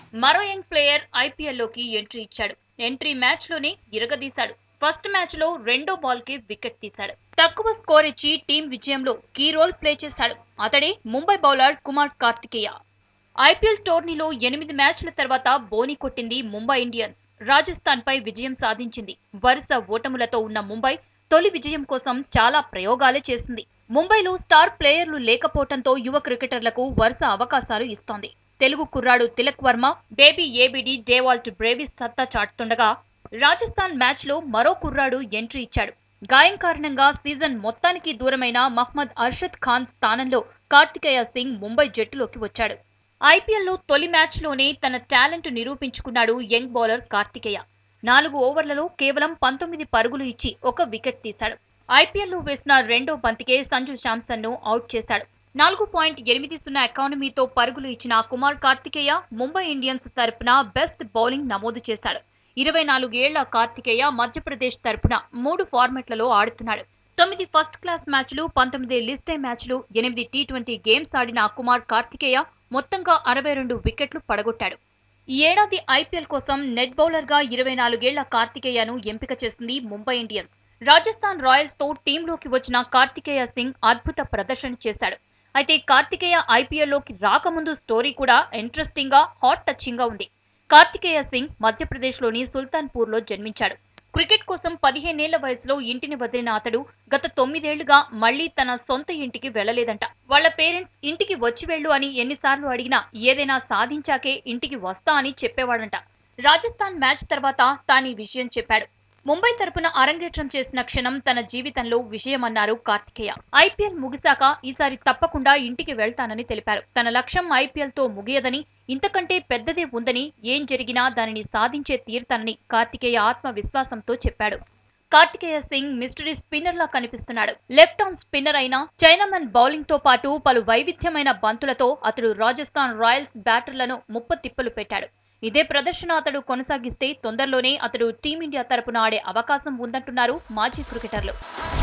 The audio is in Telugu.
మరో యంగ్ ప్లేయర్ ఐపీఎల్లోకి ఎంట్రీ ఇచ్చాడు ఎంట్రీ మ్యాచ్లోనే ఇరగదీశాడు ఫస్ట్ మ్యాచ్లో రెండో బాల్కి వికెట్ తీశాడు తక్కువ స్కోర్ ఇచ్చి టీం విజయంలో కీ రోల్ ప్లే చేశాడు అతడే ముంబై బౌలర్ కుమార్ కార్తికేయ ఐపీఎల్ టోర్నీలో ఎనిమిది మ్యాచ్ల తర్వాత బోని కొట్టింది ముంబై ఇండియన్స్ రాజస్థాన్ పై విజయం సాధించింది వరుస ఓటములతో ఉన్న ముంబై తొలి విజయం కోసం చాలా ప్రయోగాలే చేసింది ముంబైలో స్టార్ ప్లేయర్లు లేకపోవడంతో యువ క్రికెటర్లకు వరుస అవకాశాలు ఇస్తోంది తెలుగు కుర్రాడు Tilak Varma baby ABD Dewald Brevis సత్తా చాటుతుండగా రాజస్థాన్ మ్యాచ్లో మరో కుర్రాడు ఎంట్రీ ఇచ్చాడు గాయం కారణంగా సీజన్ మొత్తానికి దూరమైన మహ్మద్ అర్షద్ ఖాన్ స్థానంలో కార్తికేయ సింగ్ ముంబై జట్టులోకి వచ్చాడు ఐపీఎల్లో తొలి మ్యాచ్లోనే తన టాలెంట్ నిరూపించుకున్నాడు యంగ్ బౌలర్ కార్తికేయ నాలుగు ఓవర్లలో కేవలం పంతొమ్మిది పరుగులు ఇచ్చి ఒక వికెట్ తీశాడు ఐపీఎల్లో వేసిన రెండో బంతికే సంజు శాంసన్ ను అవుట్ చేశాడు నాలుగు పాయింట్ ఎనిమిది సున్నా ఎకానమీతో పరుగులు ఇచ్చిన కుమార్ కార్తికేయ ముంబై ఇండియన్స్ తరపున బెస్ట్ బౌలింగ్ నమోదు చేశాడు ఇరవై నాలుగేళ్ల కార్తికేయ మధ్యప్రదేశ్ తరపున మూడు ఫార్మెట్లలో ఆడుతున్నాడు తొమ్మిది ఫస్ట్ క్లాస్ మ్యాచ్లు పంతొమ్మిది లిస్ట్ ఏ మ్యాచ్లు ఎనిమిది టీ ట్వంటీ గేమ్స్ ఆడిన కుమార్ కార్తికేయ మొత్తంగా అరవై రెండు వికెట్లు పడగొట్టాడు ఈ ఏడాది ఐపీఎల్ కోసం నెట్ బౌలర్ గా ఇరవై నాలుగేళ్ల కార్తికేయను ఎంపిక చేసింది ముంబై ఇండియన్స్ రాజస్థాన్ రాయల్స్ తో టీంలోకి వచ్చిన కార్తికేయ సింగ్ అద్భుత ప్రదర్శన చేశాడు అయితే కార్తికేయ ఐపీఎల్లోకి రాకముందు స్టోరీ కూడా ఇంట్రెస్టింగ్ గా హాట్ టచింగ్ గా ఉంది కార్తికేయ సింగ్ మధ్యప్రదేశ్లోని సుల్తాన్పూర్లో జన్మించాడు క్రికెట్ కోసం పదిహేనేళ్ల వయసులో ఇంటిని వదిలిన అతడు గత తొమ్మిదేళ్లుగా మళ్లీ తన సొంత ఇంటికి వెళ్లలేదంట వాళ్ళ పేరెంట్స్ ఇంటికి వచ్చి వెళ్ళు అని ఎన్నిసార్లు అడిగినా ఏదైనా సాధించాకే ఇంటికి వస్తా అని చెప్పేవాడంట రాజస్థాన్ మ్యాచ్ తర్వాత తాను ఈ విషయం చెప్పాడు ముంబై తరపున అరంగేట్రం చేసిన క్షణం తన జీవితంలో విషయమన్నారు కార్తికేయ ఐపీఎల్ ముగిశాక ఈసారి తప్పకుండా ఇంటికి వెళ్తానని తెలిపారు తన లక్ష్యం ఐపీఎల్ తో ముగియదని ఇంతకంటే పెద్దదే ఉందని ఏం జరిగినా దానిని సాధించే తీరుతానని కార్తికేయ ఆత్మవిశ్వాసంతో చెప్పాడు కార్తికేయ సింగ్ మిస్టరీ స్పిన్నర్ లా కనిపిస్తున్నాడు లెఫ్ట్ ఆర్మ్ స్పిన్నర్ అయిన చైనామన్ బౌలింగ్ తో పాటు పలు వైవిధ్యమైన బంతులతో అతడు రాజస్థాన్ రాయల్స్ బ్యాటర్లను ముప్ప తిప్పలు పెట్టాడు ఇదే ప్రదర్శన అతడు కొనసాగిస్తే తొందరలోనే అతడు టీమిండియా తరపున ఆడే అవకాశం ఉందంటున్నారు మాజీ క్రికెటర్లు